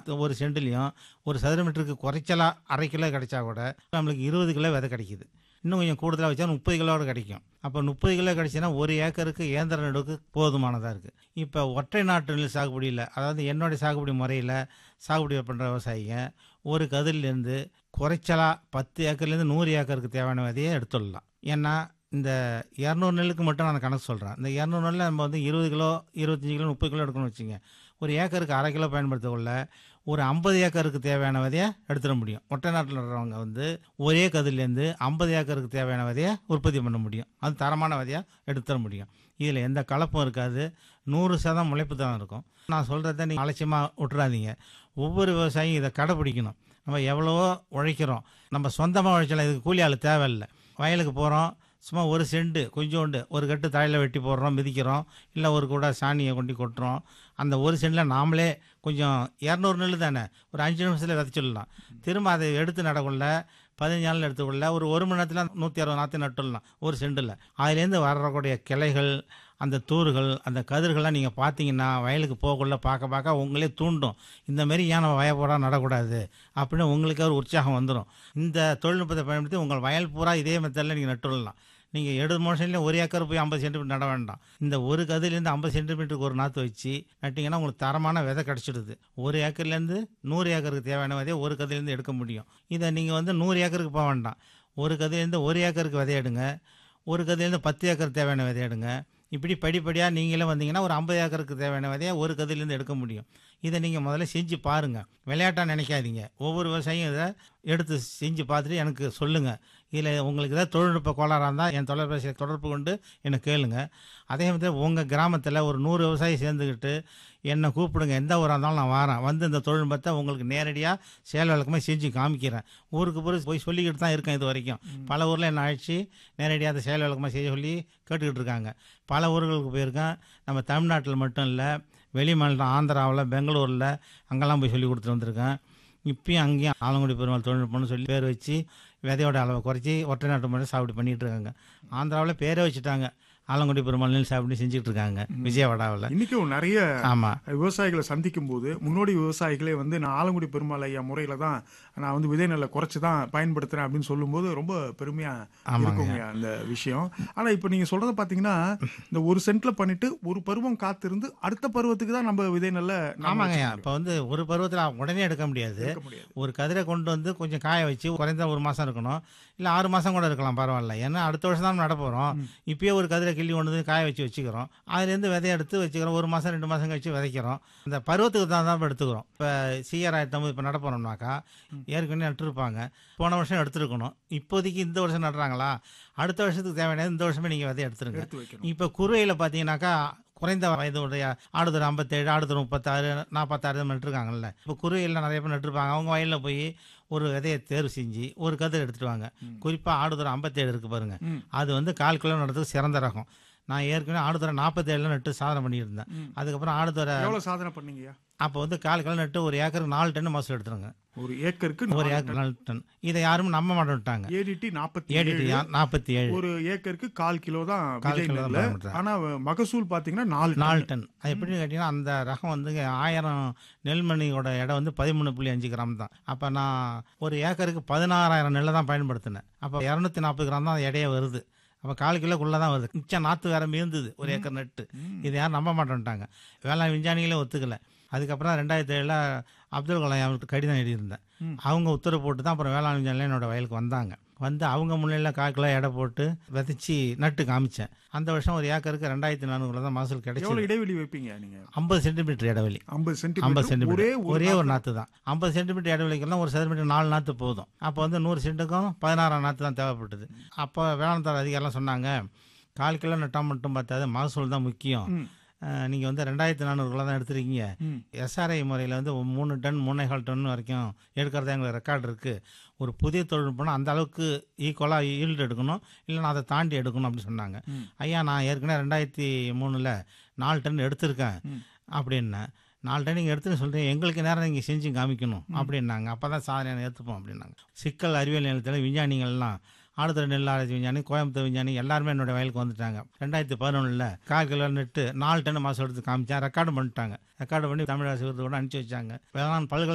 ஒரு சென்ட்லேயும் ஒரு சதுர மீட்டருக்கு குறைச்சலா அரை கிலோ கிடைச்சா கூட நம்மளுக்கு இருபது கிலோ விதை கிடைக்குது இன்னும் கொஞ்சம் கூடுதலாக வச்சா முப்பது கிலோவோட கிடைக்கும் அப்போ முப்பது கிலோ கிடைச்சுன்னா ஒரு ஏக்கருக்கு இயந்திர நடுவுக்கு போதுமானதாக இருக்குது இப்போ ஒற்றை நாட்டு நெல் சாகுபடியில் அதாவது என்னுடைய சாகுபடி முறையில் சாகுபடி பண்ணுற விவசாயிங்க ஒரு கதிரிலேருந்து குறைச்சலா பத்து ஏக்கர்லேருந்து நூறு ஏக்கருக்கு தேவையான விதையை எடுத்துடலாம் ஏன்னா இந்த இரநூறு நெல்லுக்கு மட்டும் நான் கணக்கு சொல்கிறேன் இந்த இரநூறு நெல்லில் நம்ம வந்து இருபது கிலோ இருபத்தஞ்சி கிலோ முப்பது கிலோ எடுக்கணும்னு வச்சுங்க ஒரு ஏக்கருக்கு அரை கிலோ பயன்படுத்தக்குள்ள ஒரு ஐம்பது ஏக்கருக்கு தேவையான விதையை எடுத்துட முடியும் ஒற்றை நாட்டில் இருக்கிறவங்க வந்து ஒரே கதிர்லேருந்து ஐம்பது ஏக்கருக்கு தேவையான விதையை உற்பத்தி பண்ண முடியும் அது தரமான விதையாக எடுத்துட முடியும் இதில் எந்த கலப்பும் இருக்காது நூறு சதம் முளைப்பு தான் இருக்கும் நான் சொல்கிறத நீங்கள் அலட்சியமாக விட்டுறாதீங்க ஒவ்வொரு விவசாயியும் இதை கடைப்பிடிக்கணும் நம்ம எவ்வளவோ உழைக்கிறோம் நம்ம சொந்தமாக உழைச்சலாம் இதுக்கு கூலி ஆள் தேவையில்லை வயலுக்கு போகிறோம் சும்மா ஒரு செண்டு கொஞ்சோண்டு ஒரு கட்டு தழையில் வெட்டி போடுறோம் மிதிக்கிறோம் இல்லை ஒரு கூட சாணியை கொண்டு கொட்டுறோம் அந்த ஒரு செண்டில் நாமளே கொஞ்சம் இரநூறு நெல் தானே ஒரு அஞ்சு நிமிஷத்தில் விதைச்சிடலாம் திரும்ப அதை எடுத்து நடக்குள்ள பதினஞ்சு நாள் எடுத்துக்கொள்ள ஒரு ஒரு மணி நேரத்தில் நூற்றி அறுபது நாற்று நட்டுடலாம் ஒரு செண்டில் அதுலேருந்து வரக்கூடிய கிளைகள் அந்த தூறுகள் அந்த கதிர்கள்லாம் நீங்கள் பார்த்தீங்கன்னா வயலுக்கு போகக்குள்ள பார்க்க பார்க்க உங்களே தூண்டும் இந்த மாதிரி ஏன் நம்ம வயப்போடாக நடக்கூடாது அப்படின்னு உங்களுக்கே ஒரு உற்சாகம் வந்துடும் இந்த தொழில்நுட்பத்தை பயன்படுத்தி உங்கள் வயல் பூரா இதே மெத்தடில் நீங்கள் நட்டுடலாம் நீங்கள் எழுபது மோஷன்லேயும் ஒரு ஏக்கர் போய் ஐம்பது சென்டிமீட்டர் நட வேண்டாம் இந்த ஒரு கதிலேருந்து ஐம்பது சென்டிமீட்டருக்கு ஒரு நாற்று வச்சு நட்டிங்கன்னா உங்களுக்கு தரமான விதை கிடச்சிடுது ஒரு ஏக்கர்லேருந்து நூறு ஏக்கருக்கு தேவையான விதையை ஒரு கதிலேருந்து எடுக்க முடியும் இதை நீங்கள் வந்து நூறு ஏக்கருக்கு போக வேண்டாம் ஒரு கதிலேருந்து ஒரு ஏக்கருக்கு விதை எடுங்க ஒரு கதிலேருந்து பத்து ஏக்கர் தேவையான விதை எடுங்க இப்படி படிப்படியாக நீங்களே வந்தீங்கன்னா ஒரு ஐம்பது ஏக்கருக்கு தேவையான விதையை ஒரு கதிலேருந்து எடுக்க முடியும் இதை நீங்கள் முதல்ல செஞ்சு பாருங்கள் விளையாட்டாக நினைக்காதீங்க ஒவ்வொரு விவசாயியும் இதை எடுத்து செஞ்சு பார்த்துட்டு எனக்கு சொல்லுங்கள் இதில் உங்களுக்கு ஏதாவது தொழில்நுட்ப கோளாறாக இருந்தால் என் தொலைபேசியை தொடர்பு கொண்டு என்னை கேளுங்க அதே மாதிரி உங்கள் கிராமத்தில் ஒரு நூறு விவசாயி சேர்ந்துக்கிட்டு என்னை கூப்பிடுங்க எந்த ஊராக இருந்தாலும் நான் வரேன் வந்து இந்த தொழில்நுட்பத்தை உங்களுக்கு நேரடியாக செயல் விளக்கமாக செஞ்சு காமிக்கிறேன் ஊருக்கு ஊருக்கு போய் சொல்லிக்கிட்டு தான் இருக்கேன் இது வரைக்கும் பல ஊரில் என்னை அழைச்சி நேரடியாக அதை செயல் விளக்கமாக செய்ய சொல்லி கேட்டுக்கிட்டு இருக்காங்க பல ஊர்களுக்கு போயிருக்கேன் நம்ம தமிழ்நாட்டில் மட்டும் இல்லை வெளி மாநிலம் ஆந்திராவில் பெங்களூரில் அங்கெல்லாம் போய் சொல்லி கொடுத்துட்டு வந்திருக்கேன் இப்பயும் அங்கேயும் ஆலங்குடி பெருமாள் தொழில்நுட்பம்னு சொல்லி பேர் வச்சு விதையோட அளவை குறைச்சி ஒற்றை நாட்டு மட்டும் சாப்பிட்டு பண்ணிட்டு இருக்காங்க ஆந்திராவில் பேரே வச்சுட்டாங்க ஆலங்குடி பெருமாள் நெல் சாப்பிட்டு செஞ்சுட்டு இருக்காங்க விஜயவாடாவில் இன்னைக்கும் நிறைய ஆமாம் விவசாயிகளை சந்திக்கும் போது முன்னோடி விவசாயிகளே வந்து நான் ஆலங்குடி பெருமாள் ஐயா முறையில தான் நான் வந்து விதை நெல்லை குறைச்சு தான் பயன்படுத்துறேன் அப்படின்னு சொல்லும்போது ரொம்ப பெருமையா ஆமாங்க. இருக்குங்க அந்த விஷயம் ஆனா இப்ப நீங்க சொல்றத பாத்தீங்கன்னா இந்த ஒரு சென்ட்ல பண்ணிட்டு ஒரு பருவம் காத்திருந்து அடுத்த பருவத்துக்கு தான் நம்ம விதை நெல்லை நாம ஆமாங்கய்யா வச்சுக்க இப்போ வந்து ஒரு பருவத்தில் உடனே எடுக்க முடியாது முடியும். இருக்க முடியாது ஒரு கதிரை கொண்டு வந்து கொஞ்சம் காய வச்சு குறைந்த ஒரு மாதம் இருக்கணும் இல்லை ஆறு மாதம் கூட இருக்கலாம் பரவாயில்ல ஏன்னா அடுத்த வருஷம் தான் நட போகிறோம் இப்பயே ஒரு கதிரை கிள்ளி கொண்டு வந்து காய வச்சு வச்சுக்கிறோம் அதுலேருந்து விதைய எடுத்து வச்சுக்கிறோம் ஒரு மாதம் ரெண்டு மாதம் கழிச்சு விதைக்கிறோம் இந்த பருவத்துக்கு தான் தான் எடுத்துக்கிறோம் இப்போ சிஆர் ஆயிரத்தி இப்போ நட போகிறோம்னாக்கா ஏற்கனவே நட்டுருப்பாங்க போன வருஷம் எடுத்துருக்கணும் இப்போதைக்கு இந்த வருஷம் நடுறாங்களா அடுத்த வருஷத்துக்கு தேவையான இந்த வருஷமே நீங்கள் விதைய எடுத்துருங்க எடுத்து வைக்கணும் இப்போ குருவையில் பார்த்தீங்கன்னாக்கா குறைந்த வயதுடைய ஆடுதர் ஐம்பத்தேழு ஆடுதர் முப்பத்தாறு நாற்பத்தாறு இது நட்டுருக்காங்கல்ல இப்போ குருவையில் நிறைய பேர் நட்டுருப்பாங்க அவங்க வயலில் போய் ஒரு விதையை தேர்வு செஞ்சு ஒரு கதிர் எடுத்துட்டு வாங்க குறிப்பாக ஆடுதுறை ஐம்பத்தேழு இருக்கு பாருங்க ம். அது வந்து கால் கிலோ நடுறதுக்கு சிறந்த ரகம் நான் ஏற்கனவே ஆடுதுறை நாற்பத்தேழுல நட்டு சாதனை பண்ணியிருந்தேன் ம். அதுக்கப்புறம் ஆடுதுறை எவ்வளவு சாதனை பண்ணீங்கய்யா அப்போ வந்து கால் கிலோ நட்டு ஒரு ஏக்கருக்கு நாலு டன் மசூல் எடுத்துருங்க ஒரு ஏக்கருக்கு ஒரு ஏக்கர் நாலு டன் இதை யாரும் நம்ப மாட்டேன்ட்டாங்க ஏடிடி நாற்பத்தி ஏடிடி நாற்பத்தி ஏழு ஒரு ஏக்கருக்கு கால் கிலோ தான் கால் விதை கிலோ தான் நெல்லு. பயன்படுத்துறாங்க. ஆனா மகசூல் பாத்தீங்கன்னா நாலு நாலு டன் அது எப்படின்னு கேட்டிங்கன்னா அந்த ரகம் வந்து ஆயிரம் நெல்மணியோட எடை வந்து பதிமூணு புள்ளி அஞ்சு கிராம் தான் அப்போ நான் ஒரு ஏக்கருக்கு பதினாறாயிரம் நெல்லை தான் பயன்படுத்தினேன் அப்போ இரநூத்தி நாற்பது கிராம் தான் எடையே வருது அப்போ கால் கிலோக்குள்ளே தான் வருது மிச்சம் நாற்று வேற மீந்தது ஒரு ஏக்கர் நட்டு இது யாரும் நம்ப மாட்டேன்ட்டாங்க வேளாண் விஞ்ஞானிகளே ஒத்துக்கல அதுக்கப்புறம் ரெண்டாயிரத்தி ஏழில் அப்துல் கலாம் அவருக்கு கடிதம் எழுதியிருந்தேன் ம். அவங்க உத்தரவு போட்டு தான் அப்புறம் வேளாண் விஞ்ஞானிகள் என்னோட வயலுக்கு வந்தாங்க வந்து அவங்க முன்னிலையில் கால் கிலோ எடை போட்டு விதைச்சி நட்டு காமிச்சேன் அந்த வருஷம் ஒரு ஏக்கருக்கு ரெண்டாயிரத்தி நானூறுல தான் மகசூல் எவ்வளவு கிடைச்சது இடைவெளி வைப்பீங்க நீங்க ஐம்பது சென்டிமீட்டர் இடைவெளி ஐம்பது ஐம்பது சென்டிமீட்டர் ஒரே சென்டிமீட்டர் ஒரே ஒரு நாற்று தான் ஐம்பது சென்டிமீட்டர் இடைவெளிக்கெல்லாம் ஒரு சதுரமீட்டர் நாலு நாற்று போதும் அப்போ வந்து நூறு சென்ட்டுக்கும் பதினாறாம் நாற்று தான் தேவைப்பட்டது அப்போ வேளாண் துறை அதிகாரிலாம் சொன்னாங்க கால் கிலோ நட்டால் மட்டும் பார்த்தாது மகசூல் தான் முக்கியம் ம். நீங்கள் வந்து ரெண்டாயிரத்தி நானூறு கிலோ தான் எடுத்துருக்கீங்க ம். எஸ்ஆர்ஐ முறையில் வந்து ஒரு மூணு டன் மூணேகால் டன் வரைக்கும் எடுக்கிறதா எங்களுக்கு ரெக்கார்டு இருக்குது ஒரு புதிய தொழில்நுட்பம்னா அந்த அளவுக்கு ஈக்குவலாக ஈல்டு எடுக்கணும் இல்லைன்னா அதை தாண்டி எடுக்கணும் அப்படின்னு சொன்னாங்க ம். ஐயா நான் ஏற்கனவே ரெண்டாயிரத்தி மூணில் நாலு டன் எடுத்திருக்கேன் ம். அப்படின்னேன் நாலு டன் நீங்கள் எடுத்துன்னு சொல்கிறேன் எங்களுக்கு நேரம் நீங்கள் செஞ்சு காமிக்கணும் அப்படின்னாங்க அப்போ தான் சாதனை ஏற்றுப்போம் அப்படின்னாங்க சிக்கல் அறிவியல் நிலையத்தில் விஞ்ஞானிகள்லாம் ஆடுதுறை நெல் ஆராய்ச்சி விஞ்ஞானி கோயம்புத்தூர் விஞ்ஞானி எல்லாருமே என்னோட வயலுக்கு வந்துட்டாங்க ரெண்டாயிரத்தி பதினொன்றில் கால் கிலோ நட்டு நாலு டன் மாதம் எடுத்து காமிச்சேன் ரெக்கார்டு பண்ணிட்டாங்க ரெக்கார்டு பண்ணி தமிழ் அரசு விருது கூட அனுப்பிச்சி வச்சாங்க வேளாண் பல்கலை